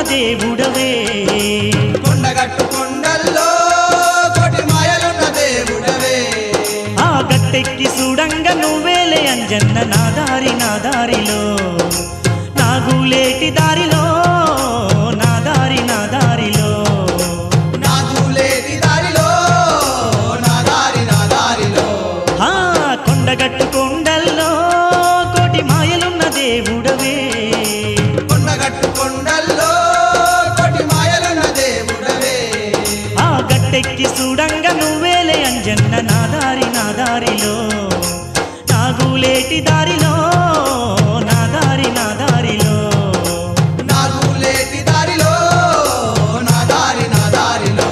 దేవుడవే కొండగట్టు కొండల్లో కోటి మాయలున్న దేవుడవే ఆ గట్టెక్కి చూడంగ నువ్వేలే అంజన్న నా దారి నా దారిలో నాగులేటి దారిలో నా దారి నా దారిలో నాకు లేని దారిలో నా దారి నా దారిలో ఆ కొండగట్టు కొండల్లో కోటి మాయలున్న దేవుడవే కొండగట్టు కొండల్లో కోటి మాయలున్న దేవుడవే ఆ గట్టెక్కి చూడంగ నువ్వేలే అంజన్న నా దారి నా దారిలో నాగులేటి దారిలో నా దారి నా దారిలో నాకు లేని దారిలో నా దారి నా దారిలో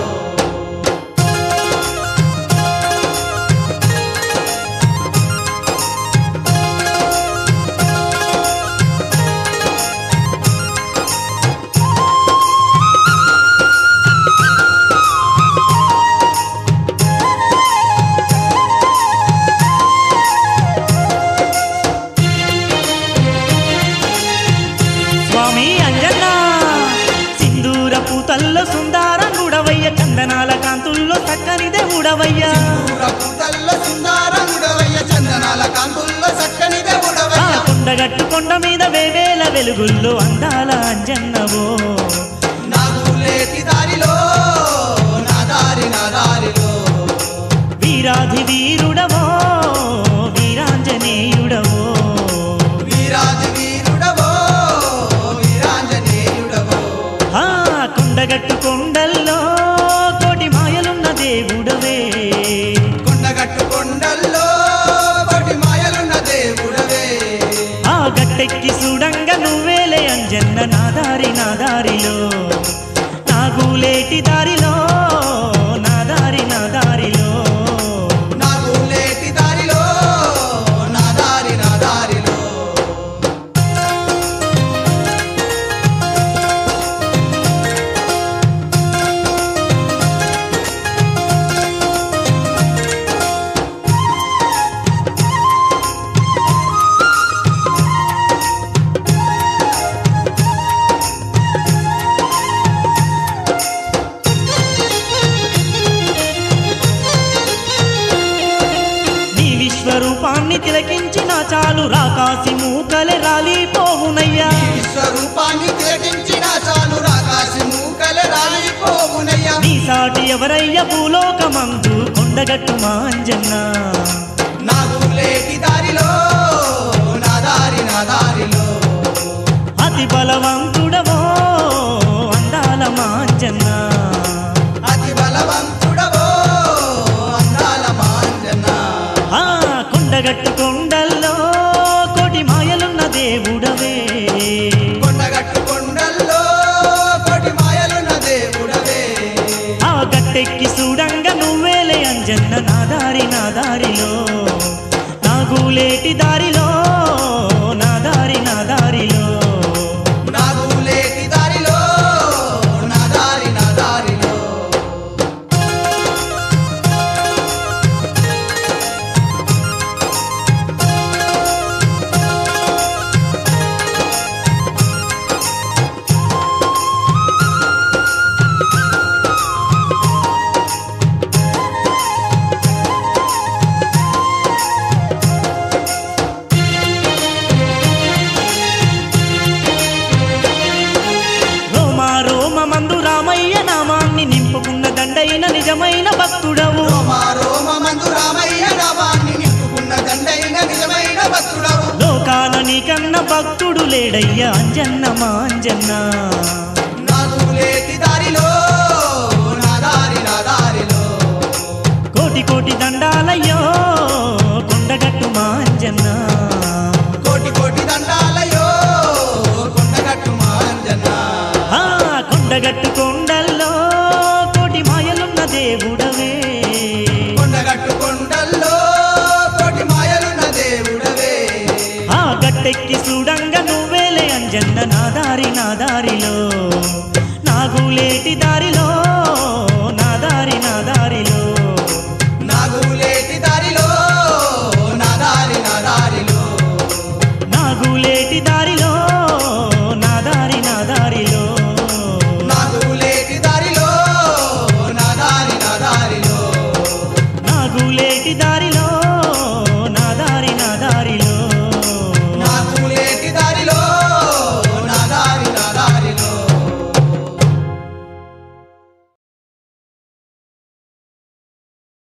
స్వామి అంజన్న సింధూర పూతల్లో సుందారంగుడవయ్య చందనాల కాంతుల్లో చక్కని దేవుడవయ్య పూతల్ల సుందరముడవయ్య చందనాల కాంతుల్లో చక్కని ఆ దేవుడవయ్య కొండగట్టు కొండ మీద వేవేల వెలుగుల్లో అందాల అంజన్నవో నాకు లేని దారిలో నా దారి నా దారిలో వీరాధి వీరుడవో వీరాంజనేయుడవో వీరాజు వీరుడవో వీరాంజనేయుడవో ఆ కొండగట్టు కొండల్లో కోటి మాయలున్న దేవుడవే కొండగట్టు కొండల్లో కోటి మాయలున్న దేవుడవే ఆ గట్టెక్కి చూడంగ నువ్వేలే అంజన్న నా దారి నా దారిలో నాగులేటి దారిలో నా దారి నా దారిలో నాకు లేటి దారిలో నా దారి నా దారిలో నీ విశ్వరూపాన్ని తిలకించిన చాలు రాకాసి మూకలే రాలిపోవునయ్యా విశ్వరూపాన్ని తిలకించిన చాలు రాకాసి మూకల రాలిపోవునయ్యా నీ సాటి ఎవరయ్య భూలోకమందు కొండగట్టు మాంజన్న నాకు లేటి దారిలో నా దారి నా దారిలో అతి బలవంతుడవో అందాల మాంజన్న అతి బలవంతుడవో అందాల మాంజన ఆ కొండగట్టు కొండల్లో కోటి మాయలున్న దేవుడవే కొండగట్టు కొండల్లో కోటి మాయలున్న దేవుడవే ఆ గట్టెక్కి చూడంగ నువ్వేలే అంజన్న నా దారి నా దారిలో నాగులేటి దారిలో నా దారి నా దారిలో నాకు లేటి దారిలో నా దారి నా దారిలో రోమా రోమ మందు రామయ్య నామాన్ని నింపుకున్న దండైన నిజమైన భక్తుడవు రోమా రోమ మందు రామయ్య నామాన్ని నింపుకున్న దండైన నిజమైన భక్తుడవు లోకాన నీకన్న భక్తుడు లేడయ్యా అంజన్న మాంజన్న నాకు లేటి దారిలో నా దారి నా దారిలో కోటి కోటి దండాలయ్యో కొండగట్టు మాంజన్న కోటి కోటి దండాలయో కొండగట్టు మాంజన ఆ కొండగట్టు కొండల్లో కోటి మాయలున్న దేవుడవే కొండగట్టు కొండల్లో కోటి మాయలున్న దేవుడవే ఆ గట్టెక్కి చూడంగ నువ్వేలే అంజన్న నా దారి నా దారిలో నాగులేటి దారిలో